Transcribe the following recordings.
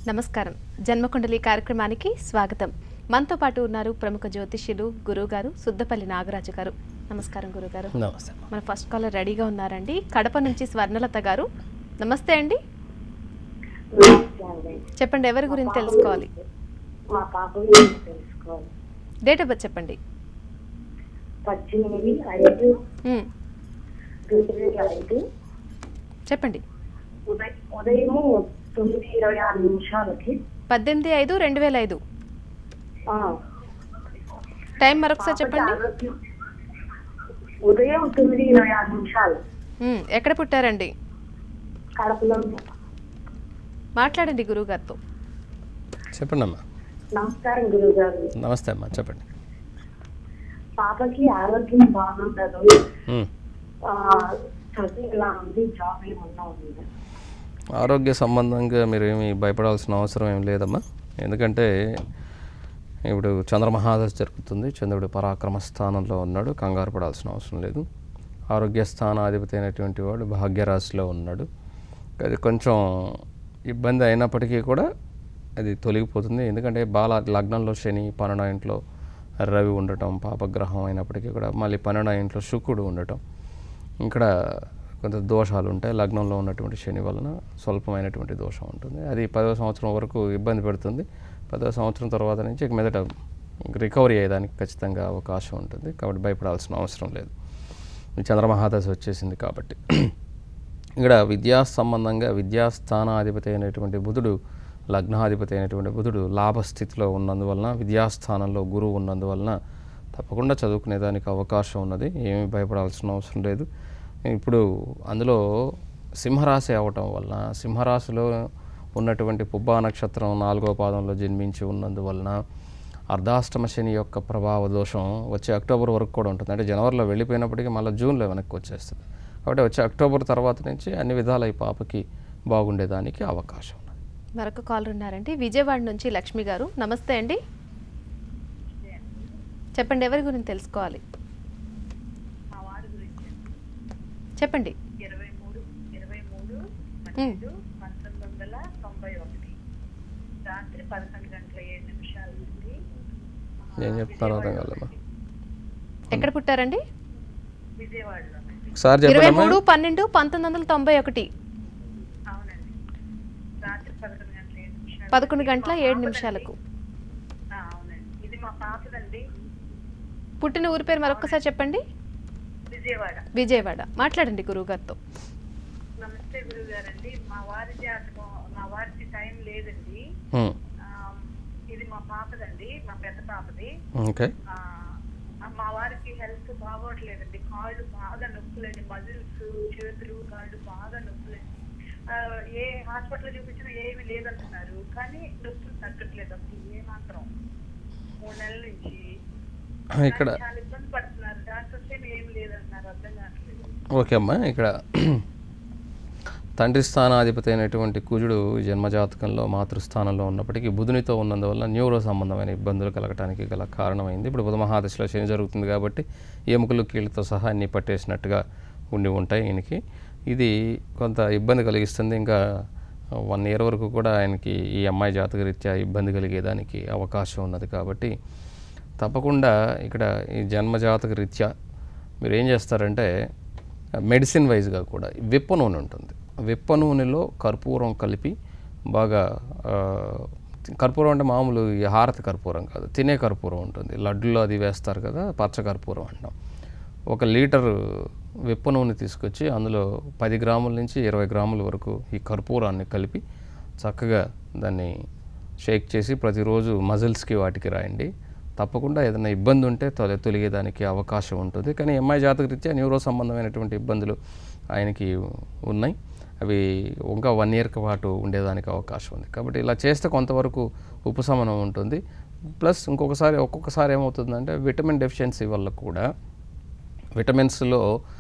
నమస్కారం జన్మకుండలి కార్యక్రమానికి స్వాగతం మనతో పాటు ఉన్నారు ప్రముఖ జ్యోతిష్యులు గురువు గారు సుద్దపల్లి నాగరాజు గారు నమస్కారం గురుగారు నమస్తే మన ఫస్ట్ కాలర్ రెడీగా ఉన్నారండి కడప నుంచి స్వర్ణలత గారు నమస్తే అండి నమస్తే అండి. చెప్పండి ఎవరి గురించి తెలుసుకోవాలి మా పాప గురించి తెలుసుకోవాలి డేట్ ఆఫ్ బర్త్ చెప్పండి పద్దెనిమిది ఐదు మ్మ్. రెండు వేల ఐదు చెప్పండి ఉదయం ఉదయము తొమ్మిది ఇరవై ఆరు నిమిషాలకి పద్దెనిమిది ఐదు రెండు వేల ఐదు ఆ, టైం మరొకసారి పాపకి చెప్పండి ఆరోగ్యం ఉదయం తొమ్మిది ఇరవై ఆరు నిమిషాలు మ్మ్. ఎక్కడ పుట్టారండి కడపలో మాట్లాడండి గురువు గారితో చెప్పండి అమ్మా నమస్కారం గురువు గారు నమస్తే అమ్మా చెప్పండి పాపకి ఆరోగ్యం బాగుండదు ఉమ్. ఆ, చదువు ఇలా ఉంది జాబ్ ఏమన్నా ఉంది ఆరోగ్య సంబంధంగా మీరు ఏమి భయపడాల్సిన అవసరం ఏం లేదమ్మా ఎందుకంటే ఇప్పుడు చంద్రమహాదశ జరుగుతుంది చంద్రుడు పరాక్రమ స్థానంలో ఉన్నాడు కంగారు పడాల్సిన అవసరం లేదు ఆరోగ్య స్థానాధిపతి అయినటువంటి వాడు భాగ్యరాశిలో ఉన్నాడు అది కొంచెం ఇబ్బంది అయినప్పటికీ కూడా అది తొలగిపోతుంది ఎందుకంటే బాల లగ్నంలో శని పన్నెండో ఇంట్లో రవి ఉండటం పాపగ్రహం అయినప్పటికీ కూడా మళ్ళీ పన్నెండో ఇంట్లో శుక్రుడు ఉండటం ఇక్కడ కొంత దోషాలు ఉంటాయి లగ్నంలో ఉన్నటువంటి శని వలన స్వల్పమైనటువంటి దోషం ఉంటుంది అది పదవ సంవత్సరం వరకు ఇబ్బంది పెడుతుంది పదవ సంవత్సరం తర్వాత నుంచి ఇక మీదట రికవరీ అయ్యేదానికి ఖచ్చితంగా అవకాశం ఉంటుంది కాబట్టి భయపడాల్సిన అవసరం లేదు ఈ చంద్రమహాదశ వచ్చేసింది కాబట్టి ఇక్కడ విద్యా సంబంధంగా విద్యాస్థానాధిపతి అయినటువంటి బుధుడు లగ్నాధిపతి అయినటువంటి బుధుడు లాభస్థితిలో ఉన్నందువలన విద్యాస్థానంలో గురువు ఉన్నందువలన తప్పకుండా చదువుకునేదానికి అవకాశం ఉన్నది ఏమీ భయపడాల్సిన అవసరం లేదు ఇప్పుడు అందులో సింహరాశి అవటం వలన సింహరాశిలో ఉన్నటువంటి పుబ్బా నక్షత్రం నాలుగో పాదంలో జన్మించి ఉన్నందువలన అర్ధాష్టమ శని యొక్క ప్రభావ దోషం వచ్చే అక్టోబర్ వరకు కూడా ఉంటుంది అంటే జనవరిలో వెళ్ళిపోయినప్పటికీ మళ్ళీ జూన్లో వెనక్కి వచ్చేస్తుంది కాబట్టి వచ్చే అక్టోబర్ తర్వాత నుంచి అన్ని విధాల ఈ పాపకి బాగుండేదానికి అవకాశం ఉన్నది మరొక కాలర్ ఉన్నారండి విజయవాడ నుంచి లక్ష్మి గారు నమస్తే అండి చెప్పండి ఎవరి గురించి తెలుసుకోవాలి మా వారి గురించి చెప్పండి ఇరవై మూడు ఇరవై మూడు మ్మ్. పంతొమ్మిది వందల తొంభై ఒకటి రాత్రి పదకొండు గంటల ఏడు నిమిషాల నుండి ఏం చెప్తున్నారో అర్థం కాలేమ్మా ఎక్కడ పుట్టారండి విజయవాడలో ఒకసారి ఇరవై చెప్పండి మూడు పన్నెండు పంతొమ్మిది వందల తొంభై ఒకటి అవునండి రాత్రి పదకొండు గంటల ఏడు నిమిషాలు పదకొండు గంటల ఏడు నిమిషాలకు ఆ, అవునండి ఇది మా పాపదండి పుట్టిన ఊరి పేరు మరొకసారి చెప్పండి విజయవాడ విజయవాడ మాట్లాడండి గురువు గారితో నమస్తే గురువు గారండి మా వారి జాతకం మా వారికి టైం లేదండి ఉమ్, ఆ, ఇది మా పాపదండి మా పెద్ద పాపది ఓకే ఆ, మా వారికి హెల్త్ బాగోట్లేదండి కాళ్ళు బాగా నొప్పులండి మజిల్స్ చేతులు కాళ్ళు బాగా నొప్పులండి ఆ, ఏ హాస్పిటల్ చూపించినా ఏమీ లేదంటున్నారు కానీ నొప్పులు తగ్గట్లేదు అసలు ఏ మాత్రం మూడు నెలల నుంచి ఇక్కడ కానీ చాలా ఇబ్బంది పడుతున్నారు డాక్టర్స్ ఏమి ఏమి లేదంటున్నారు అర్థం కావట్లేదు ఓకే అమ్మా ఇక్కడ తండ్రి స్థానాధిపతి అయినటువంటి కుజుడు జన్మజాతకంలో మాతృస్థానంలో ఉన్నప్పటికీ బుధునితో ఉన్నందువల్ల న్యూరో సంబంధమైన ఇబ్బందులు కలగటానికి గల కారణమైంది ఇప్పుడు బుధ మహాదశలో శని జరుగుతుంది కాబట్టి ఎముకలు కీళ్ళతో సహా అన్ని పట్టేసినట్టుగా ఉండి ఉంటాయి ఈయనకి ఇది కొంత ఇబ్బంది కలిగిస్తుంది ఇంకా వన్ ఇయర్ వరకు కూడా ఆయనకి ఈ అమ్మాయి జాతకరీత్యా ఇబ్బంది కలిగేదానికి అవకాశం ఉన్నది కాబట్టి తప్పకుండా ఇక్కడ ఈ జన్మజాతక రీత్యా మీరు ఏం చేస్తారంటే మెడిసిన్ వైజ్గా కూడా విప్ప నూనె ఉంటుంది విప్ప నూనెలో కర్పూరం కలిపి బాగా ఆ, కర్పూరం అంటే మామూలు ఈ హారతి కర్పూరం కాదు తినే కర్పూరం ఉంటుంది లడ్డులో అది వేస్తారు కదా పచ్చ కర్పూరం అంటాం ఒక లీటర్ విప్ప నూనె తీసుకొచ్చి అందులో పది గ్రాముల నుంచి ఇరవై గ్రాముల వరకు ఈ కర్పూరాన్ని కలిపి చక్కగా దాన్ని షేక్ చేసి ప్రతిరోజు మజిల్స్కి వాటికి రాయండి తప్పకుండా ఏదైనా ఇబ్బంది ఉంటే తొలి తొలిగేదానికి అవకాశం ఉంటుంది కానీ ఎంఐ జాతక రీత్యా న్యూరో సంబంధమైనటువంటి ఇబ్బందులు ఆయనకి ఉన్నాయి అవి ఇంకా వన్ ఇయర్కి పాటు ఉండేదానికి అవకాశం ఉంది కాబట్టి ఇలా చేస్తే కొంతవరకు ఉపశమనం ఉంటుంది ప్లస్ ఇంకొకసారి ఒక్కొక్కసారి ఏమవుతుందంటే విటమిన్ డెఫిషియన్సీ వల్ల కూడా విటమిన్స్లో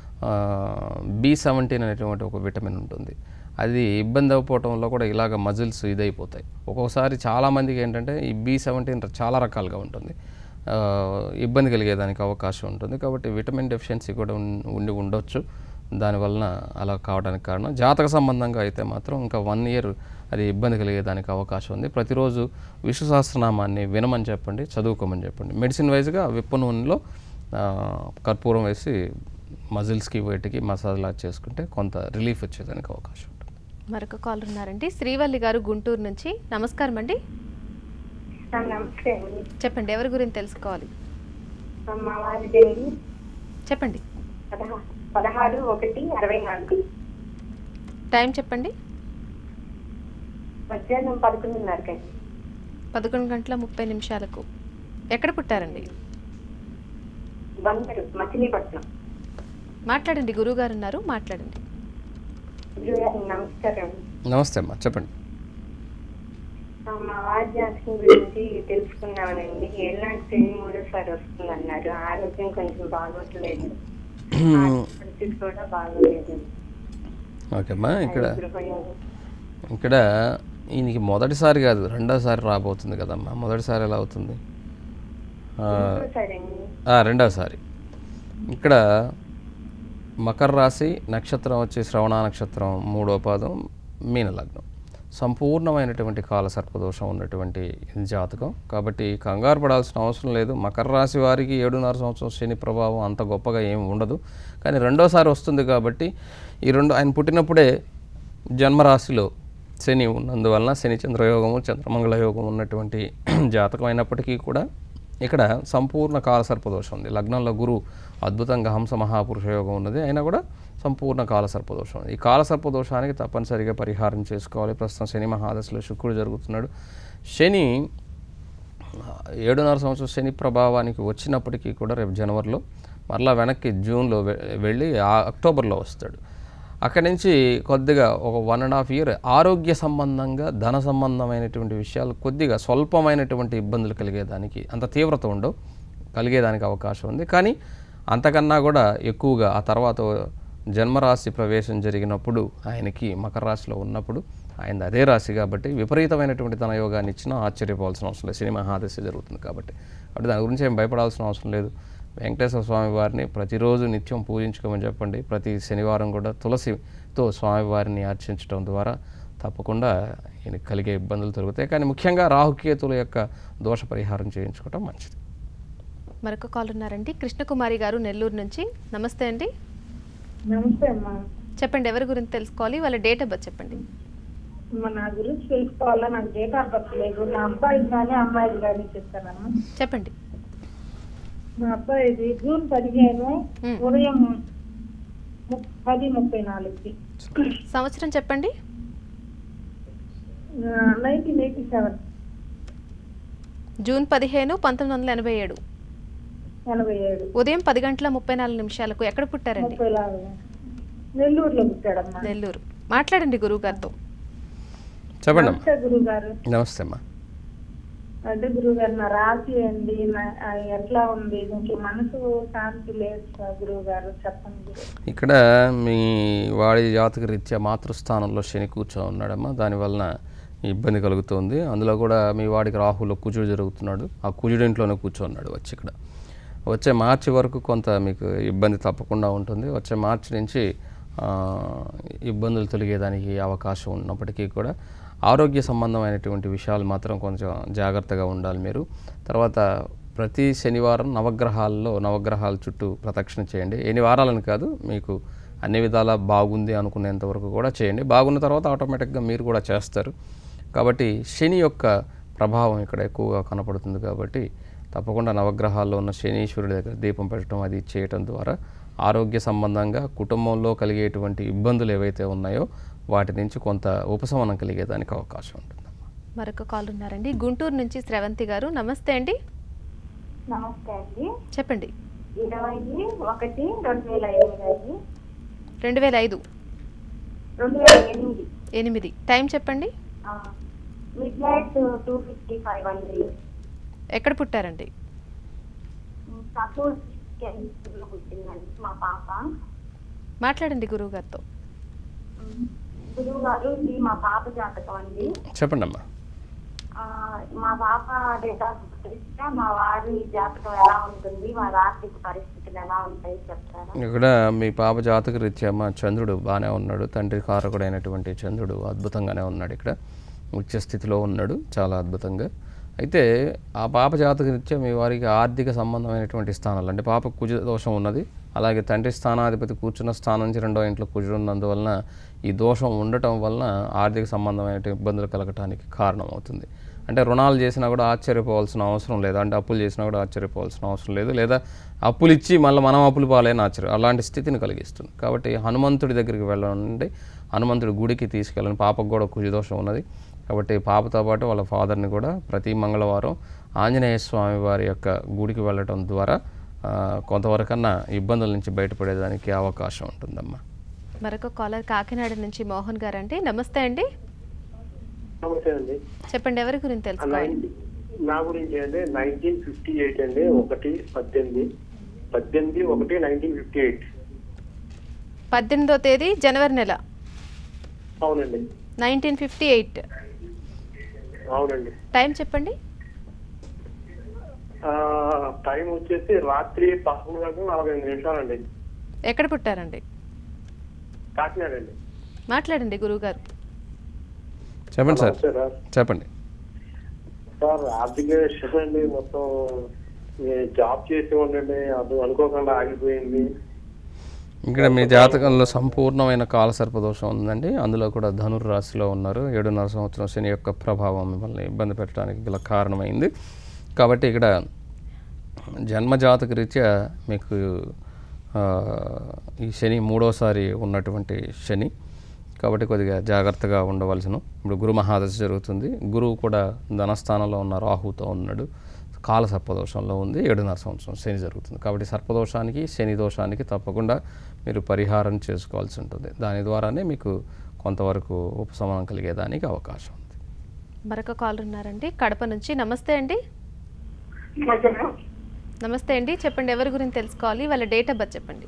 బి సెవెంటీన్ అనేటువంటి ఒక విటమిన్ ఉంటుంది అది ఇబ్బంది అవ్వకపోవటం వల్ల కూడా ఇలాగ మజిల్స్ ఇదైపోతాయి ఒక్కొక్కసారి చాలామందికి ఏంటంటే ఈ బి సెవెంటీన్ చాలా రకాలుగా ఉంటుంది ఆ, ఇబ్బంది కలిగేదానికి అవకాశం ఉంటుంది కాబట్టి విటమిన్ డెఫిషియన్సీ కూడా ఉన్- ఉండి ఉండొచ్చు దానివలన అలా కావడానికి కారణం జాతక సంబంధంగా అయితే మాత్రం ఇంకా వన్ ఇయర్ అది ఇబ్బంది కలిగేదానికి అవకాశం ఉంది ప్రతిరోజు విష్ణు సహస్రనామాన్ని వినమని చెప్పండి చదువుకోమని చెప్పండి మెడిసిన్ వైజ్గా విప్ప నూనెలో ఆ, కర్పూరం వేసి మజిల్స్కి వీటికి మసాజ్ లా చేసుకుంటే కొంత రిలీఫ్ వచ్చేదానికి అవకాశం ఉంటుంది మరొక కాల్ ఉన్నారండి శ్రీవల్లి గారు గుంటూరు నుంచి నమస్కారం అండి నమస్తే అండి చెప్పండి ఎవరి గురించి తెలుసుకోవాలి మా వారిదండి చెప్పండి పదహా పదహారు ఒకటి అరవై నాలుగు టైం చెప్పండి మధ్యాహ్నం పదకొండున్నరకి పదకొండు గంటల ముప్పై నిమిషాలకు ఎక్కడ పుట్టారండి బందరు మచిలీపట్నం మాట్లాడండి గురువుగారు ఉన్నారు మాట్లాడండి గురుగారు నమస్కారం నమస్తే అమ్మా చెప్పండి ఆ, మా వారి జాతకం గురించి తెలుసుకున్నామనండి ఏళ్ళనాటి శని మూడోసారి వస్తుందన్నారు ఆరోగ్యం కొంచెం బాగోట్లేదు పరిస్థితి కూడా బాగోలేదు ఓకే అమ్మా ఇక్కడ గృహయోగం. ఇక్కడ ఈయనకి మొదటిసారి కాదు రెండోసారి రాబోతుంది కదమ్మా మొదటిసారి ఎలా అవుతుంది ఆ, సరే అండి ఆ, రెండోసారి ఇక్కడ మకర రాశి నక్షత్రం వచ్చి శ్రవణ నక్షత్రం మూడో పాదం మీన లగ్నం సంపూర్ణమైనటువంటి కాల సర్పదోషం ఉన్నటువంటి జాతకం కాబట్టి కంగారు పడాల్సిన అవసరం లేదు మకర రాశి వారికి ఏడున్నర సంవత్సరం శని ప్రభావం అంత గొప్పగా ఏమి ఉండదు కానీ రెండోసారి వస్తుంది కాబట్టి ఈ రెండు ఆయన పుట్టినప్పుడే జన్మరాశిలో శని ఉన్నందువలన శని చంద్రయోగము చంద్రమంగళ యోగం ఉన్నటువంటి జాతకం అయినప్పటికీ కూడా ఇక్కడ సంపూర్ణ కాలసర్పదోషం ఉంది లగ్నంలో గురు అద్భుతంగా హంస మహాపురుష యోగం ఉన్నది అయినా కూడా సంపూర్ణ కాలసర్పదోషం ఉంది ఈ కాలసర్పదోషానికి తప్పనిసరిగా పరిహారం చేసుకోవాలి ప్రస్తుతం శని మహాదశలో శుక్రుడు జరుగుతున్నాడు శని ఏడున్నర సంవత్సరం శని ప్రభావానికి వచ్చినప్పటికీ కూడా రేపు జనవరిలో మరలా వెనక్కి జూన్లో వె- వెళ్ళి ఆ- అక్టోబర్లో వస్తాడు అక్కడి నుంచి కొద్దిగా ఒక వన్ అండ్ హాఫ్ ఇయర్ ఆరోగ్య సంబంధంగా ధన సంబంధమైనటువంటి విషయాలు కొద్దిగా స్వల్పమైనటువంటి ఇబ్బందులు కలిగేదానికి అంత తీవ్రత ఉండవు కలిగేదానికి అవకాశం ఉంది కానీ అంతకన్నా కూడా ఎక్కువగా ఆ తర్వాత జన్మరాశి ప్రవేశం జరిగినప్పుడు ఆయనకి మకర రాశిలో ఉన్నప్పుడు ఆయన అదే రాశి కాబట్టి విపరీతమైనటువంటి తన యోగాన్ని ఇచ్చినా ఆశ్చర్యపోవాల్సిన అవసరం లేదు సినిమా మహాదశ జరుగుతుంది కాబట్టి కాబట్టి దాని గురించి ఏం భయపడాల్సిన అవసరం లేదు వెంకటేశ్వర స్వామి వారిని ప్రతిరోజు నిత్యం పూజించుకోమని చెప్పండి ప్రతి శనివారం కూడా తులసితో స్వామివారిని అర్చించడం ద్వారా తప్పకుండా ఈయనకి కలిగే ఇబ్బందులు తొలగుతాయి కానీ ముఖ్యంగా రాహుకేతుల యొక్క దోష పరిహారం చేయించుకోవటం మంచిది మరొక కాల్ ఉన్నారండి కృష్ణకుమారి గారు నెల్లూరు నుంచి నమస్తే అండి నమస్తే అమ్మా చెప్పండి ఎవరి గురించి తెలుసుకోవాలి వాళ్ళ డేట్ ఆఫ్ బర్త్ చెప్పండి అమ్మ నా గురించి తెలుసుకోవాలా నాకు డేట్ ఆఫ్ బర్త్ లేదు నా అబ్బాయిది కానీ అమ్మాయిది కానీ చెప్తానమ్మా చెప్పండి మా అబ్బాయిది జూన్ పదిహేను మ్. ఉదయం ము- పది ముప్పై నాలుగుకి సంవత్సరం చెప్పండి నైన్టీన్ ఎయిటీ సెవెన్ జూన్ పదిహేను పంతొమ్మిది వందల ఎనభై ఏడు ఎనభై ఏడు ఉదయం పది గంటల ముప్పై నాలుగు నిమిషాలకు ఎక్కడ పుట్టారండి ముప్పై నాలుగు నెల్లూరులో పుట్టాడమ్మా నెల్లూరు మాట్లాడండి గురువు గారితో చెప్పండి అమ్మా నమస్తే గురువు గారు నమస్తే అమ్మా అంటే గురువు గారు నా రాశి అండి నా- ఆ, ఎట్లా ఉంది కొంచెం మనసు శాంతి లేదు సార్ గురువు గారు చెప్పండి గురువు ఇక్కడ మీ వాడి జాతక రీత్యా మాతృస్థానంలో శని కూర్చో ఉన్నాడమ్మా దానివలన ఇబ్బంది కలుగుతుంది అందులో కూడా మీ వాడికి రాహులో కుజుడు జరుగుతున్నాడు ఆ కుజుడు ఇంట్లోనే కూర్చోన్నాడు వచ్చి ఇక్కడ వచ్చే మార్చి వరకు కొంత మీకు ఇబ్బంది తప్పకుండా ఉంటుంది వచ్చే మార్చి నుంచి ఆ, ఇబ్బందులు తొలగేదానికి అవకాశం ఉన్నప్పటికీ కూడా ఆరోగ్య సంబంధమైనటువంటి విషయాలు మాత్రం కొంచెం జాగ్రత్తగా ఉండాలి మీరు తర్వాత ప్రతి శనివారం నవగ్రహాల్లో నవగ్రహాల చుట్టూ ప్రదక్షిణ చేయండి ఎన్ని వారాలని కాదు మీకు అన్ని విధాలా బాగుంది అనుకునేంత వరకు కూడా చేయండి బాగున్న తర్వాత ఆటోమేటిక్గా మీరు కూడా చేస్తారు కాబట్టి శని యొక్క ప్రభావం ఇక్కడ ఎక్కువగా కనపడుతుంది కాబట్టి తప్పకుండా నవగ్రహాల్లో ఉన్న శనీశ్వరుడి దగ్గర దీపం పెట్టడం అది చేయటం ద్వారా ఆరోగ్య సంబంధంగా కుటుంబంలో కలిగేటువంటి ఇబ్బందులు ఏవైతే ఉన్నాయో వాటి నుంచి కొంత ఉపశమనం కలిగేదానికి అవకాశం ఉంటుంది మరొక కాల్ ఉన్నారండి గుంటూరు నుంచి శ్రవంతి గారు నమస్తే అండి నమస్తే అండి చెప్పండి ఇరవై ఒకటి రెండు వేల ఎనిమిది రెండు వేల ఐదు రెండు వేల ఎనిమిది ఎనిమిది టైం చెప్పండి midnight two fifty five అండి ఎక్కడ పుట్టారండి సపోజ్ కెమిస్ట్రీలో పుట్టిందండి మా పాప మాట్లాడండి గురువు గారితో గురువు గారు ఇది మా పాప జాతకం అండి చెప్పండి అమ్మా ఆ, మా పాప డేట్ ఆఫ్ బర్త్ ఇస్తే మా వారి జాతకం ఎలా ఉంటుంది వారి ఆర్థిక పరిస్థితులు ఎలా ఉంటాయి చెప్తారా ఇక్కడ మీ పాప జాతక రీత్యా మా చంద్రుడు బాగానే ఉన్నాడు తండ్రి కారకుడైనటువంటి చంద్రుడు అద్భుతంగానే ఉన్నాడు ఇక్కడ ఉచ్చ స్థితిలో ఉన్నాడు చాలా అద్భుతంగా అయితే ఆ పాప జాతక రీత్యా మీ వారికి ఆర్థిక సంబంధమైనటువంటి స్థానాలు అంటే పాప కుజ దోషం ఉన్నది అలాగే తండ్రి స్థానాధిపతి కూర్చున్న స్థానం నుంచి రెండో ఇంట్లో కుజుడు ఉన్నందువలన ఈ దోషం ఉండటం వలన ఆర్థిక సంబంధమైన ఇబ్బందులు కలగటానికి కారణమవుతుంది అంటే రుణాలు చేసినా కూడా ఆశ్చర్యపోవాల్సిన అవసరం లేదు అంటే అప్పులు చేసినా కూడా ఆశ్చర్యపోవాల్సిన అవసరం లేదు లేదా అప్పులు ఇచ్చి మళ్ళీ మనం అప్పులు పాలైన ఆశ్చర్యం అలాంటి స్థితిని కలిగిస్తుంది కాబట్టి హనుమంతుడి దగ్గరికి వెళ్ళండి హనుమంతుడి గుడికి తీసుకెళ్ళండి పాపకు కూడా కుజదోషం ఉన్నది కాబట్టి పాపతో పాటు వాళ్ళ ఫాదర్ని కూడా ప్రతి మంగళవారం ఆంజనేయ స్వామి వారి యొక్క గుడికి వెళ్ళటం ద్వారా ఆ, కొంతవరకన్నా ఇబ్బందుల నుంచి బయటపడేదానికి అవకాశం ఉంటుందమ్మా మరొక కాలర్ కాకినాడ నుంచి మోహన్ గారు అండి నమస్తే అండి నమస్తే అండి చెప్పండి ఎవరి గురించి తెలుసుకోవాలి నైన్- నా గురించి అండి నైన్టీన్ ఫిఫ్టీ ఎయిట్ అండి ఒకటి పద్దెనిమిది పద్దెనిమిది ఒకటి నైన్టీన్ ఫిఫ్టీ ఎయిట్ పద్దెనిమిదో తేదీ జనవరి నెల అవునండి నైన్టీన్ ఫిఫ్టీ ఎయిట్ అవునండి టైం చెప్పండి ఆ, టైం వచ్చేసి రాత్రి పదకొండు గంటల నలభై ఎనిమిది నిమిషాలండి ఎక్కడ పుట్టారండి కాకినాడ అండి మాట్లాడండి గురువుగారు చెప్పండి సార్ నమస్తే సార్ చెప్పండి సార్ ఆర్థిక విషయం అండి మొత్తం నేను జాబ్ చేసి ఉండండి అది అనుకోకుండా ఆగిపోయింది ఇక్కడ మీ జాతకంలో సంపూర్ణమైన కాలసర్పదోషం ఉందండి అందులో కూడా ధనుర్రాశిలో ఉన్నారు ఏడున్నర సంవత్సరం శని యొక్క ప్రభావం మిమ్మల్ని ఇబ్బంది పెట్టడానికి గల కారణమైంది కాబట్టి ఇక్కడ జన్మజాతక రీత్యా మీకు ఆ, ఈ శని మూడోసారి ఉన్నటువంటి శని కాబట్టి కొద్దిగా జాగ్రత్తగా ఉండవలసిన ఇప్పుడు గురు మహాదశ జరుగుతుంది గురువు కూడా ధనస్థానంలో ఉన్న రాహుతో ఉన్నాడు కాల సర్పదోషంలో ఉంది ఏడున్నర సంవత్సరం శని జరుగుతుంది కాబట్టి సర్పదోషానికి శని దోషానికి తప్పకుండా మీరు పరిహారం చేసుకోవాల్సి ఉంటుంది దాని ద్వారానే మీకు కొంతవరకు ఉపశమనం కలిగేదానికి అవకాశం ఉంది మరొక కాలర్ ఉన్నారండి కడప నుంచి నమస్తే అండి నమస్తే అండి చెప్పండి ఎవరి గురించి తెలుసుకోవాలి వాళ్ళ డేట్ ఆఫ్ బర్త్ చెప్పండి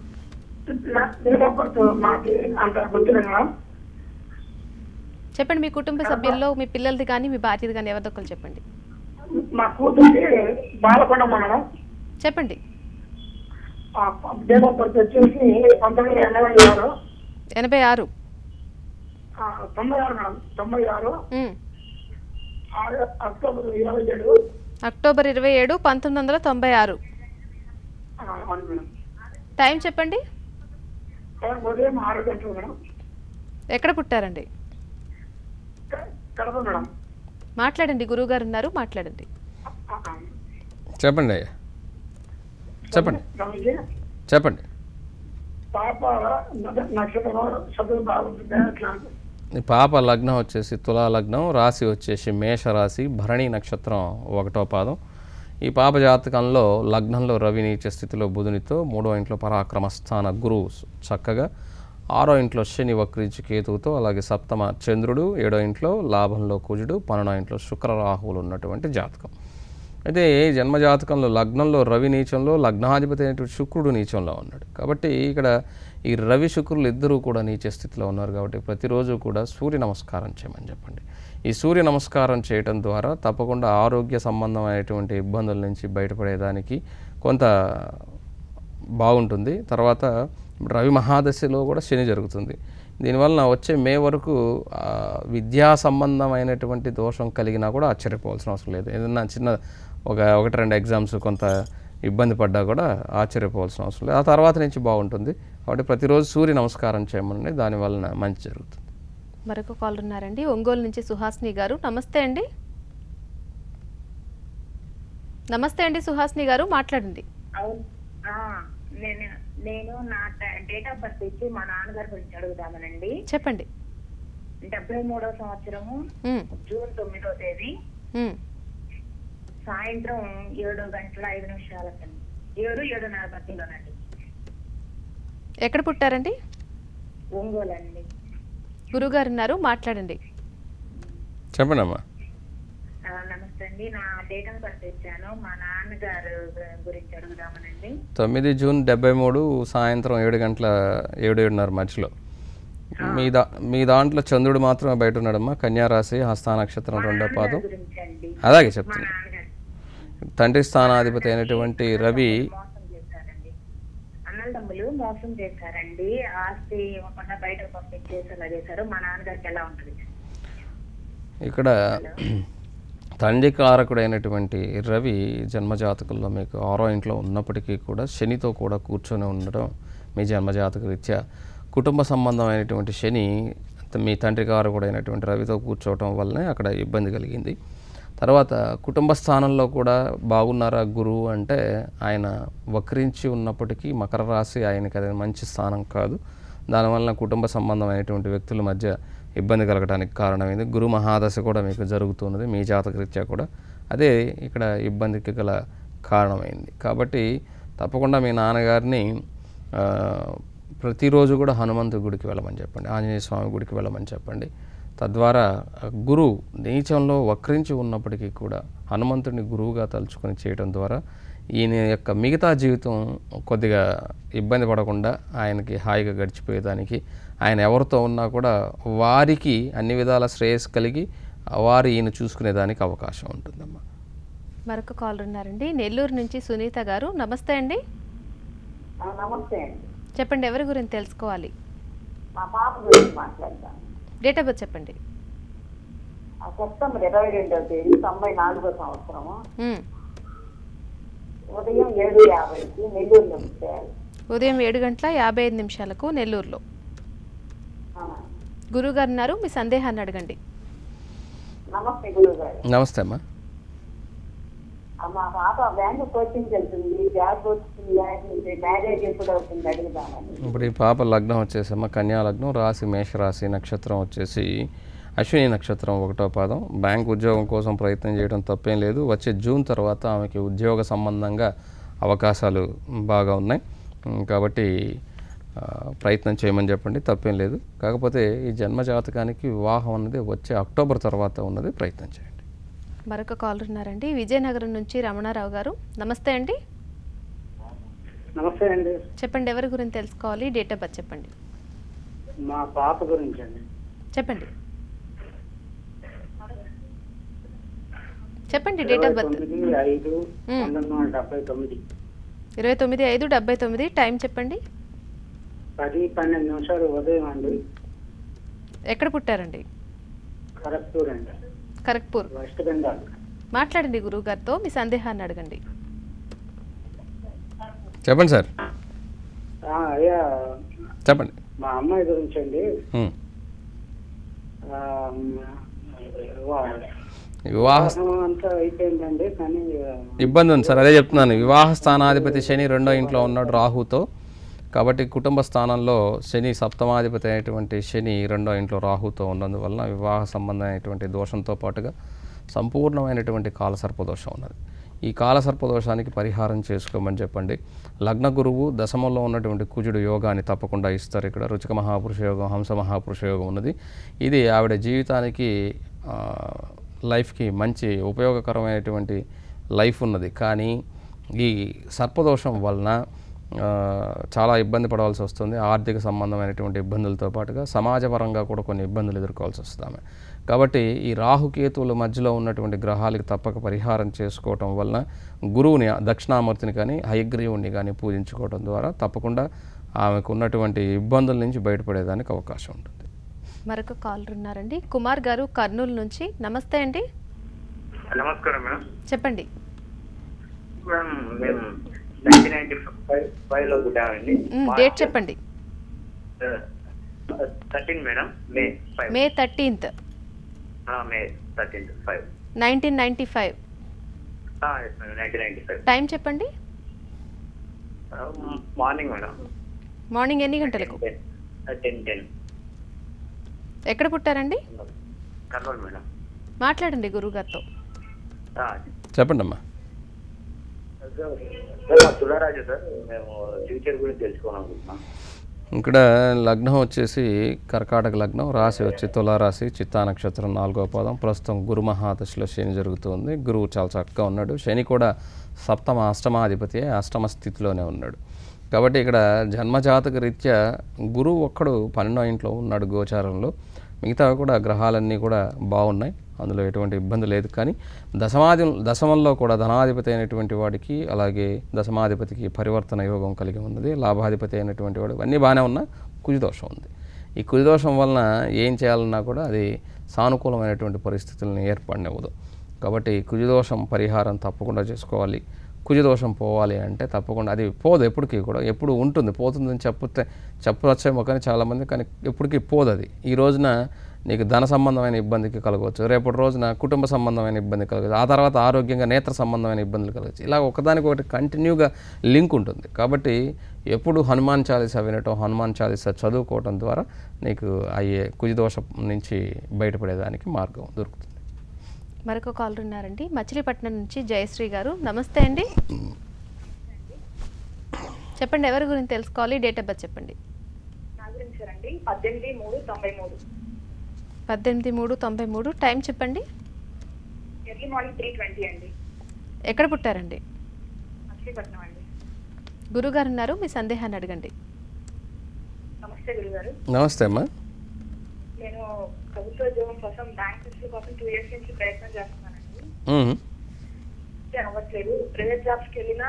చెప్పండి మీ కుటుంబ సభ్యుల్లో మీ పిల్లలది కానీ మీ భార్యది కానీ ఎవరిదో ఒకరు చెప్పండి మా కూతురికి బాలకొండ మండలం చెప్పండి డేట్ ఆఫ్ బర్త్ వచ్చేసి పంతొమ్మిది ఎనభై ఆరు ఎనభై ఆరు ఆ, తొంభై ఆరు మేడం తొంభై ఆరు ఉమ్. ఆ- అక్టోబర్ ఇరవై ఏడు అక్టోబర్ ఇరవై ఏడు పంతొమ్మిది వందల తొంభై ఆరు ఆ, అవును మేడం టైం చెప్పండి టైం ఉదయం ఆరు గంటలు మేడం ఎక్కడ పుట్టారండి క- కడప మేడం మాట్లాడండి గురువుగారు ఉన్నారు మాట్లాడండి ఆ, ఆ. చెప్పండి అయ్యా చెప్పండి రమేష్, చెప్పండి పాప న- నక్షత్రం చదువు బాగుంటుంది అట్లా ఈ పాప లగ్నం వచ్చేసి తులా లగ్నం రాశి వచ్చేసి మేష రాశి భరణి నక్షత్రం ఒకటో పాదం ఈ పాప జాతకంలో లగ్నంలో రవి నీచ స్థితిలో బుధునితో మూడో ఇంట్లో పరాక్రమ స్థాన గురువు చక్కగా ఆరో ఇంట్లో శని వక్రించి కేతువుతో అలాగే సప్తమ చంద్రుడు ఏడో ఇంట్లో లాభంలో కుజుడు పన్నెండో ఇంట్లో శుక్ర రాహువులు ఉన్నటువంటి జాతకం అయితే జన్మజాతకంలో లగ్నంలో రవి నీచంలో లగ్నాధిపతి అయినటువంటి శుక్రుడు నీచంలో ఉన్నాడు కాబట్టి ఇక్కడ ఈ రవి శుక్రులు ఇద్దరూ కూడా నీచ స్థితిలో ఉన్నారు కాబట్టి ప్రతిరోజు కూడా సూర్య నమస్కారం చేయమని చెప్పండి ఈ సూర్య నమస్కారం చేయటం ద్వారా తప్పకుండా ఆరోగ్య సంబంధమైనటువంటి ఇబ్బందుల నుంచి బయటపడేదానికి కొంత బాగుంటుంది తర్వాత రవి మహాదశలో కూడా శని జరుగుతుంది దీనివలన వచ్చే మే వరకు ఆ, విద్యా సంబంధమైనటువంటి దోషం కలిగినా కూడా ఆశ్చర్యపోవాల్సిన అవసరం లేదు ఏదన్నా చిన్న ఒక ఒకటి రెండు ఎగ్జామ్స్ కొంత ఇబ్బంది పడ్డా కూడా ఆశ్చర్యపోవాల్సిన అవసరం లేదు ఆ తర్వాత నుంచి బాగుంటుంది కాబట్టి ప్రతిరోజు సూర్య నమస్కారం చేయమని దాని వలన మంచి జరుగుతుంది మరొక కాల్ ఉన్నారండి ఒంగోలు నుంచి సుహాస్ని గారు నమస్తే అండి నమస్తే అండి సుహాస్ని గారు మాట్లాడండి అవును ఆ, నేను నేను నా డేట్ ఆఫ్ బర్త్ ఇచ్చి మా నాన్నగారి గురించి అడుగుదామనండి చెప్పండి డెబ్బై మూడో సంవత్సరము ఉమ్, జూన్ తొమ్మిదో తేదీ ఉమ్. సాయంత్రం ఏడు గంటల ఐదు నిమిషాలకండి ఏడు ఏడున్నర మధ్యలోనండి ఎక్కడ పుట్టారండి ఒంగోలు అండి గురువుగారు ఉన్నారు మాట్లాడండి చెప్పండి అమ్మా ఆ, నమస్తే అండి నా డేట్ ఆఫ్ బర్త్ ఇచ్చాను మా నాన్నగారు గు- గురించి అడుగుదామనండి తొమ్మిది జూన్ డెబ్బై మూడు సాయంత్రం ఏడు గంటల ఏడు ఏడున్నర మధ్యలో మీ దా మీ దాంట్లో చంద్రుడు మాత్రమే బయట ఉన్నాడమ్మా కన్యా రాశి హస్తా నక్షత్రం రెండో పాదం గురించి అండి అలాగే మా చెప్తున్నా నాన్నగారు తండ్రి స్థానాధిపతి అయినటువంటి రవి మోసం చేశారండి అన్నదమ్ములు మోసం చేశారండి ఆస్తి ఇవ్వకుండా బయటకు పంపించేసేలా చేశారు మా నాన్నగారికి ఎలా ఉంటుంది ఇక్కడ తండ్రి కారకుడైనటువంటి రవి జన్మజాతకంలో మీకు ఆరో ఇంట్లో ఉన్నప్పటికీ కూడా శనితో కూడా కూర్చొని ఉండడం మీ జన్మజాతక రీత్యా కుటుంబ సంబంధమైనటువంటి శని మీ తండ్రి కారకుడైనటువంటి రవితో కూర్చోవటం వల్లనే అక్కడ ఇబ్బంది కలిగింది తర్వాత కుటుంబ స్థానంలో కూడా బాగున్నారా గురువు అంటే ఆయన వక్రించి ఉన్నప్పటికీ మకర రాశి ఆయనకి అది మంచి స్థానం కాదు దానివల్ల కుటుంబ సంబంధమైనటువంటి వ్యక్తుల మధ్య ఇబ్బంది కలగడానికి కారణమైంది గురు మహాదశ కూడా మీకు జరుగుతున్నది మీ జాతకరీత్యా కూడా అదే ఇక్కడ ఇబ్బందికి గల కారణమైంది కాబట్టి తప్పకుండా మీ నాన్నగారిని ఆ, ప్రతిరోజు కూడా హనుమంతు గుడికి వెళ్ళమని చెప్పండి ఆంజనేయ స్వామి గుడికి వెళ్ళమని చెప్పండి తద్వారా గురు నీచంలో వక్రించి ఉన్నప్పటికీ కూడా హనుమంతుడిని గురువుగా తలుచుకొని చేయడం ద్వారా ఈయన యొక్క మిగతా జీవితం కొద్దిగా ఇబ్బంది పడకుండా ఆయనకి హాయిగా గడిచిపోయేదానికి ఆయన ఎవరితో ఉన్నా కూడా వారికి అన్ని విధాల శ్రేయస్సు కలిగి వారు ఈయన చూసుకునేదానికి అవకాశం ఉంటుందమ్మా మరొక కాలర్ ఉన్నారండి నెల్లూరు నుంచి సునీత గారు నమస్తే అండి ఆ, నమస్తే అండి చెప్పండి ఎవరి గురించి తెలుసుకోవాలి మా పాప గురించి మాట్లాడతాను డేట్ ఆఫ్ బర్త్ చెప్పండి ఆ సెప్టెంబర్ ఇరవై రెండవ తేదీ తొంభై నాలుగో సంవత్సరము మ్మ్. ఉదయం ఏడు యాభైకి నెల్లూరులో చేయాలి ఉదయం ఏడు గంటల యాభై ఐదు నిమిషాలకు నెల్లూరులో గురువుగారు ఉన్నారు మీ సందేహాన్ని అడగండి నమస్తే గురువు గారు నమస్తే అమ్మా ఆ, మా పాప బ్యాంకు కోచింగ్ వెళ్తుంది జాబ్ వస్తుంది మ్యారేజ్ ఎప్పుడు అవుతుంది అడుగుదామని ఇప్పుడు ఈ పాప లగ్నం వచ్చేసమ్మా కన్యా లగ్నం రాశి మేషరాశి నక్షత్రం వచ్చేసి అశ్విని నక్షత్రం ఒకటో పాదం బ్యాంక్ ఉద్యోగం కోసం ప్రయత్నం చేయడం తప్పేం లేదు వచ్చే జూన్ తర్వాత ఆమెకి ఉద్యోగ సంబంధంగా అవకాశాలు బాగా ఉన్నాయి ఉమ్, కాబట్టి ఆ, ప్రయత్నం చేయమని చెప్పండి తప్పేం లేదు కాకపోతే ఈ జన్మ జాతకానికి వివాహం అన్నది వచ్చే అక్టోబర్ తర్వాత ఉన్నది ప్రయత్నం చేయండి మరొక కాలర్ ఉన్నారండి విజయనగరం నుంచి రమణారావు గారు నమస్తే అండి నమస్తే అండి చెప్పండి ఎవరి గురించి తెలుసుకోవాలి డేట్ ఆఫ్ బర్త్ చెప్పండి మా పాప గురించి అండి చెప్పండి చెప్పండి డేట్ ఆఫ్ బర్త్ తొమ్మిది ఐదు పంతొమ్మిది వందల డెబ్బై తొమ్మిది ఇరవై తొమ్మిది ఐదు డెబ్బై తొమ్మిది టైం చెప్పండి పది పన్నెండు నిమిషాలు ఉదయం అండి ఎక్కడ పుట్టారండి ఖరగ్పూర్ అండి ఖరగ్పూర్ వెస్ట్ బెంగాల్ మాట్లాడండి గురువుగారితో మీ సందేహాన్ని అడగండి చెప్పండి సార్ ఆ, అయ్యా చెప్పండి మా అమ్మాయి గురించి అండి ఉమ్. ఆ, వా- వివాహ వివాహం అంతా అయిపోయిందండి కానీ ఇబ్బంది ఉంది సార్ అదే చెప్తున్నాను వివాహ స్థానాధిపతి శని రెండో ఇంట్లో ఉన్నాడు రాహుతో కాబట్టి కుటుంబ స్థానంలో శని సప్తమాధిపతి అయినటువంటి శని రెండో ఇంట్లో రాహుతో ఉన్నందువలన వివాహ సంబంధమైనటువంటి దోషంతో పాటుగా సంపూర్ణమైనటువంటి కాలసర్పదోషం ఉన్నది ఈ కాలసర్పదోషానికి పరిహారం చేసుకోమని చెప్పండి లగ్న గురువు దశమంలో ఉన్నటువంటి కుజుడు యోగాన్ని తప్పకుండా ఇస్తారు ఇక్కడ రుచిక మహాపురుష యోగం హంస మహాపురుష యోగం ఉన్నది ఇది ఆవిడ జీవితానికి ఆ, లైఫ్కి మంచి ఉపయోగకరమైనటువంటి లైఫ్ ఉన్నది కానీ ఈ సర్పదోషం వలన ఆ, చాలా ఇబ్బంది పడవలసి వస్తుంది ఆర్థిక సంబంధమైనటువంటి ఇబ్బందులతో పాటుగా సమాజపరంగా కూడా కొన్ని ఇబ్బందులు ఎదుర్కోవాల్సి వస్తుంది ఆమె కాబట్టి ఈ రాహుకేతువుల మధ్యలో ఉన్నటువంటి గ్రహాలకు తప్పక పరిహారం చేసుకోవటం వలన గురువుని దక్షిణామూర్తిని కానీ హయగ్రీవుని కానీ పూజించుకోవడం ద్వారా తప్పకుండా ఆమెకు ఉన్నటువంటి ఇబ్బందుల నుంచి బయటపడేదానికి అవకాశం ఉంటుంది మరొక కాలర్ ఉన్నారండి కుమార్ గారు కర్నూలు నుంచి నమస్తే అండి నమస్కారం మేడం చెప్పండి మేడం మేము నైన్టీన్ నైన్టీ ఫైవ్ ఫైవ్ లో పుట్టామండి మ్, డేట్ చెప్పండి thirteen madam May five May thirteenth May thirteen five nineteen ninety five yes madam nineteen ninety five time చెప్పండి మార్నింగ్ మేడం మార్నింగ్ ఎన్ని గంటలకు టెన్ టెన్ టెన్ ఎక్కడ పుట్టారండి కర్నూలు మేడం మాట్లాడండి గురువుగారితో చెప్పండి అమ్మా సార్ మా తులారాజు సార్ మేము ఫ్యూచర్ గురించి తెలుసుకోవాలనుకుంటున్నాం ఇక్కడ లగ్నం వచ్చేసి కర్కాటక లగ్నం రాశి వచ్చి తులారాశి చిత్తా నక్షత్రం నాలుగో పాదం ప్రస్తుతం గురు మహాదశలో శని జరుగుతుంది గురువు చాలా చక్కగా ఉన్నాడు శని కూడా సప్తమ అష్టమాధిపతి అష్టమ స్థితిలోనే ఉన్నాడు కాబట్టి ఇక్కడ జన్మజాతక రీత్యా గురువు ఒక్కడు పన్నెండో ఇంట్లో ఉన్నాడు గోచారంలో మిగతా కూడా గ్రహాలన్నీ కూడా బాగున్నాయి అందులో ఎటువంటి ఇబ్బంది లేదు కానీ దశమాది దశమంలో కూడా ధనాధిపతి అయినటువంటి వాడికి అలాగే దశమాధిపతికి పరివర్తన యోగం కలిగి ఉన్నది లాభాధిపతి అయినటువంటి వాడు అన్నీ బాగానే ఉన్నా కుజదోషం ఉంది ఈ కుజదోషం వలన ఏం చేయాలన్నా కూడా అది సానుకూలమైనటువంటి పరిస్థితులను ఏర్పడినవ్వదు కాబట్టి కుజదోషం పరిహారం తప్పకుండా చేసుకోవాలి కుజదోషం పోవాలి అంటే తప్పకుండా అది పోదు ఎప్పటికీ కూడా ఎప్పుడు ఉంటుంది పోతుందని చెప్తే చెప్పవచ్చేమో కానీ చాలామంది కానీ ఎప్పటికీ పోదు అది ఈ రోజున నీకు ధన సంబంధమైన ఇబ్బందికి కలగవచ్చు రేపటి రోజున కుటుంబ సంబంధమైన ఇబ్బంది కలగవచ్చు ఆ తర్వాత ఆరోగ్యంగా నేత్ర సంబంధమైన ఇబ్బందులు కలగవచ్చు ఇలా ఒకదానికి ఒకటి కంటిన్యూగా లింక్ ఉంటుంది కాబట్టి ఎప్పుడు హనుమాన్ చాలీసా వినటం హనుమాన్ చాలీసా చదువుకోవటం ద్వారా నీకు అయ్యే కుజదోషం నుంచి బయటపడేదానికి మార్గం దొరుకుతుంది మరొక కాలర్ ఉన్నారండి మచిలీపట్నం నుంచి జయశ్రీ గారు నమస్తే అండి చెప్పండి ఎవరి గురించి తెలుసుకోవాలి డేట్ ఆఫ్ బర్త్ చెప్పండి నా గురించి అండి పద్దెనిమిది మూడు తొంభై మూడు పద్దెనిమిది మూడు తొంభై మూడు టైం చెప్పండి ఎర్లీ మార్నింగ్ త్రీ ట్వంటీ అండి ఎక్కడ పుట్టారండి మచిలీపట్నం అండి గురుగారు ఉన్నారు మీ సందేహాన్ని అడగండి నమస్తే గురుగారు నమస్తే అమ్మా నేను ప్రభుత్వ ఉద్యోగం కోసం బ్యాంక్ కోసం టూ ఇయర్స్ నుంచి ప్రయత్నం చేస్తున్నానండి మ్మ్. అయితే అవ్వట్లేదు ప్రైవేట్ జాబ్స్కి వెళ్ళినా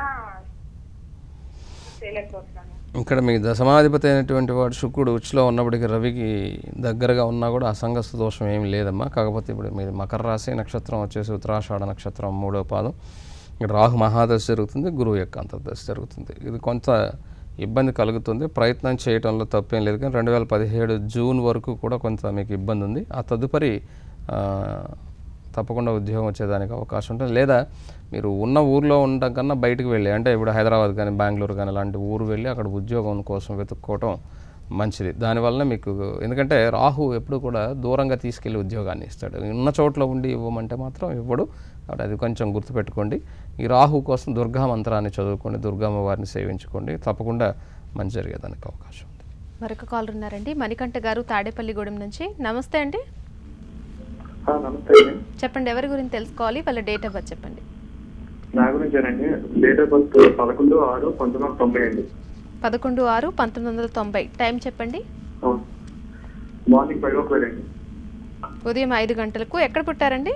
చేయలేకపోతున్నాను ఇక్కడ మీ దశమాధిపతి అయినటువంటి వాడు శుక్రుడు ఉచ్చులో ఉన్నప్పటికీ రవికి దగ్గరగా ఉన్నా కూడా అసంగస్త దోషం ఏమి లేదమ్మా కాకపోతే ఇప్పుడు మీది మకర రాశి నక్షత్రం వచ్చేసి ఉత్తరాషాఢ నక్షత్రం మూడో పాదం ఇక్కడ రాహు మహాదశ జరుగుతుంది గురువు యొక్క అంతర్దశ జరుగుతుంది ఇది కొంత ఇబ్బంది కలుగుతుంది ప్రయత్నం చేయడంలో తప్పేం లేదు కానీ రెండు వేల పదిహేడు జూన్ వరకు కూడా కొంత మీకు ఇబ్బంది ఉంది ఆ తదుపరి ఆ, తప్పకుండా ఉద్యోగం వచ్చేదానికి అవకాశం ఉంటుంది లేదా మీరు ఉన్న ఊర్లో ఉండడం కన్నా బయటకు వెళ్ళి అంటే ఇప్పుడు హైదరాబాద్ కానీ బెంగళూరు కానీ అలాంటి ఊరు వెళ్ళి అక్కడ ఉద్యోగం కోసం వెతుక్కోవటం మంచిది దానివల్ల మీకు ఎందుకంటే రాహు ఎప్పుడు కూడా దూరంగా తీసుకెళ్ళి ఉద్యోగాన్ని ఇస్తాడు ఉన్న చోట్ల ఉండి ఇవ్వమంటే మాత్రం ఇవ్వడు కాబట్టి అది కొంచెం గుర్తుపెట్టుకోండి ఈ రాహు కోసం దుర్గా మంత్రాన్ని చదువుకోండి దుర్గమ్మ వారిని సేవించుకోండి తప్పకుండా మంచి జరిగేదానికి అవకాశం ఉంది మరొక కాలర్ ఉన్నారండి మణికంఠ గారు తాడేపల్లిగూడెం నుంచి నమస్తే అండి నమస్తే అండి చెప్పండి ఎవరి గురించి తెలుసుకోవాలి వాళ్ళ డేట్ ఆఫ్ బర్త్ చెప్పండి నా గురించేనండి డేట్ ఆఫ్ బర్త్ పదకొండు ఆరు పంతొమ్మిది వందల తొంభై అండి పదకొండు ఆరు పంతొమ్మిది వందల తొంభై టైం చెప్పండి అవును. మార్నింగ్ ఫైవ్ ఓ క్లాక్ అండి ఉదయం ఐదు గంటలకు ఎక్కడ పుట్టారండి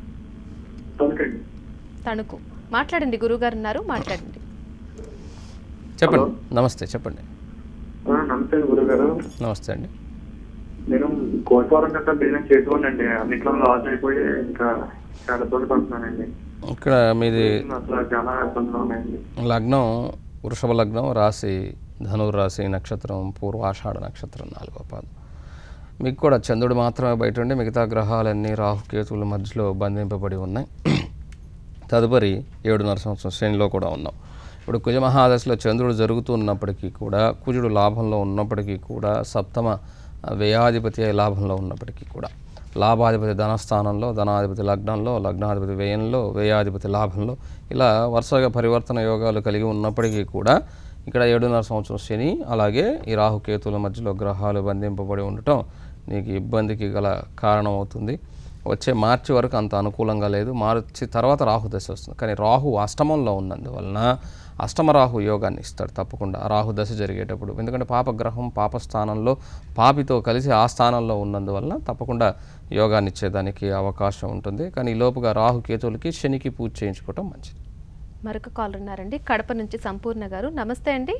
తొలకండి తణుకు మాట్లాడండి గురుగారు ఉన్నారు మాట్లాడండి చెప్పండి నమస్తే చెప్పండి నమస్తే గురుగారు నమస్తే అండి నేను కోటవరం గట్రా బిజినెస్ చేసుకోండి అన్నిట్లో లాస్ అయిపోయి ఇంకా చాలా ఇబ్బంది పడుతున్నానండి ఇక్కడ మీది అసలు చాలా ఇబ్బందులు ఉన్నాయండి లగ్నం వృషభ లగ్నం రాశి ధనుర్ రాశి నక్షత్రం పూర్వాషాఢ నక్షత్రం నాలుగో పాదం మీకు కూడా చంద్రుడు మాత్రమే బయట ఉండి మిగతా గ్రహాలన్నీ రాహుకేతువుల మధ్యలో బంధింపబడి ఉన్నాయి తదుపరి ఏడున్నర సంవత్సరం శ్రేణిలో కూడా ఉన్నాం ఇప్పుడు కుజ మహాదశలో చంద్రుడు జరుగుతున్నప్పటికీ కూడా కుజుడు లాభంలో ఉన్నప్పటికీ కూడా సప్తమ వ్యయాధిపతి అయి లాభంలో ఉన్నప్పటికీ కూడా లాభాధిపతి ధనస్థానంలో ధనాధిపతి లగ్నంలో లగ్నాధిపతి వ్యయంలో వ్యయాధిపతి లాభంలో ఇలా వరుసగా పరివర్తన యోగాలు కలిగి ఉన్నప్పటికీ కూడా ఇక్కడ ఏడున్నర సంవత్సరం శని అలాగే ఈ రాహుకేతుల మధ్యలో గ్రహాలు బంధింపబడి ఉండటం నీకు ఇబ్బందికి గల కారణం అవుతుంది వచ్చే మార్చి వరకు అంత అనుకూలంగా లేదు మార్చి తర్వాత రాహు దశ వస్తుంది కానీ రాహు అష్టమంలో ఉన్నందువలన అష్టమ రాహు యోగాన్ని ఇస్తాడు తప్పకుండా ఆ రాహు దశ జరిగేటప్పుడు ఎందుకంటే పాపగ్రహం పాప స్థానంలో పాపితో కలిసి ఆ స్థానంలో ఉన్నందువలన తప్పకుండా యోగాన్ని ఇచ్చేదానికి అవకాశం ఉంటుంది కానీ ఈ లోపుగా రాహు కేతువులకి శనికి పూజ చేయించుకోవటం మంచిది మరొక కాలర్ ఉన్నారండి కడప నుంచి సంపూర్ణ గారు నమస్తే అండి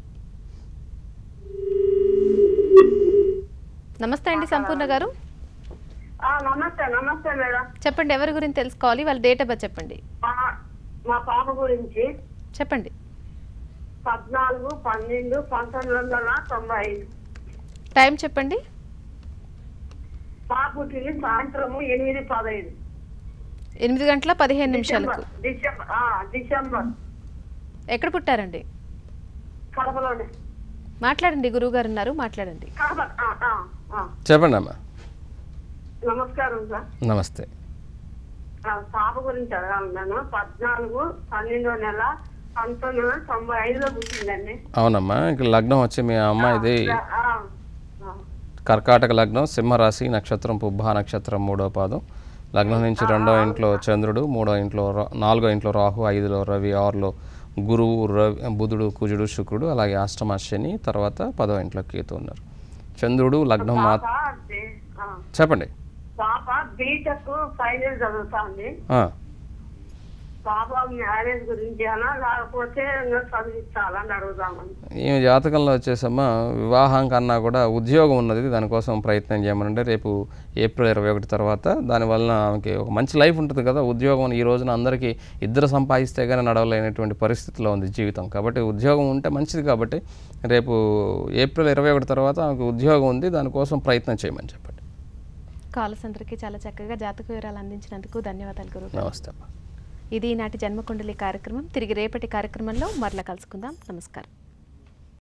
నమస్తే అండి సంపూర్ణ గారు ఆ, నమస్తే నమస్తే మేడం చెప్పండి ఎవరి గురించి తెలుసుకోవాలి వాళ్ళ డేట్ ఆఫ్ బర్త్ చెప్పండి మా మా పాప గురించి చెప్పండి పద్నాలుగు పన్నెండు పంతొమ్మిది వందల తొంభై ఐదు టైం చెప్పండి పాప పుట్టింది సాయంత్రము ఎనిమిది పదహైదు ఎనిమిది గంటల పదిహేను నిమిషాలకు డిసెంబర్ ఆ, డిసెంబర్ ఎక్కడ పుట్టారండి కడపలోనే మాట్లాడండి గురువుగారు ఉన్నారు మాట్లాడండి కడప ఆ, ఆ, ఆ. చెప్పండి అమ్మా నమస్కారం సార్ నమస్తే ఆ, పాప గురించి అడగాలన్నాను పద్నాలుగు పన్నెండో నెల పంతొమ్మిది వందల తొంభై ఐదులో పుట్టిందండి అవునమ్మా ఇక్కడ లగ్నం వచ్చి మీ అమ్మాయిది ఆ, ఆ. కర్కాటక లగ్నం సింహరాశి నక్షత్రం పుబ్బా నక్షత్రం మూడో పాదం లగ్నం నుంచి రెండో ఇంట్లో చంద్రుడు మూడో ఇంట్లో రా- నాలుగో ఇంట్లో రాహు ఐదులో రవి ఆరులో గురువు రవి బుధుడు కుజుడు శుక్రుడు అలాగే అష్టమ శని తర్వాత పదో ఇంట్లో కేతు ఉన్నారు చంద్రుడు లగ్నం మా పాప బి- ఆ, చెప్పండి పాప బీటెక్ ఫైనల్ చదువుతాంది ఆ, పాప మ్యారేజ్ గురించి అనా లేకపోతే ఇంకా చదివించాలని అడుగుదామని ఈమె జాతకంలో వచ్చేసమ్మా వివాహం కన్నా కూడా ఉద్యోగం ఉన్నది దానికోసం ప్రయత్నం చేయమనంటే రేపు ఏప్రిల్ ఇరవై ఒకటి తర్వాత దానివల్ల ఆమెకి ఒక మంచి లైఫ్ ఉంటుంది కదా ఉద్యోగం ఈ రోజున అందరికీ ఇద్దరు సంపాదిస్తే కానీ నడవలేనటువంటి పరిస్థితిలో ఉంది జీవితం కాబట్టి ఉద్యోగం ఉంటే మంచిది కాబట్టి రేపు ఏప్రిల్ ఇరవై ఒకటి తర్వాత ఆమెకు ఉద్యోగం ఉంది దానికోసం ప్రయత్నం చేయమని చెప్పండి కాలర్స్ అందరికీ చాలా చక్కగా జాతక వివరాలు అందించినందుకు ధన్యవాదాలు గురువు నమస్తే అమ్మా ఇది ఈనాటి జన్మకుండలి కార్యక్రమం తిరిగి రేపటి కార్యక్రమంలో మరలా కలుసుకుందాం నమస్కారం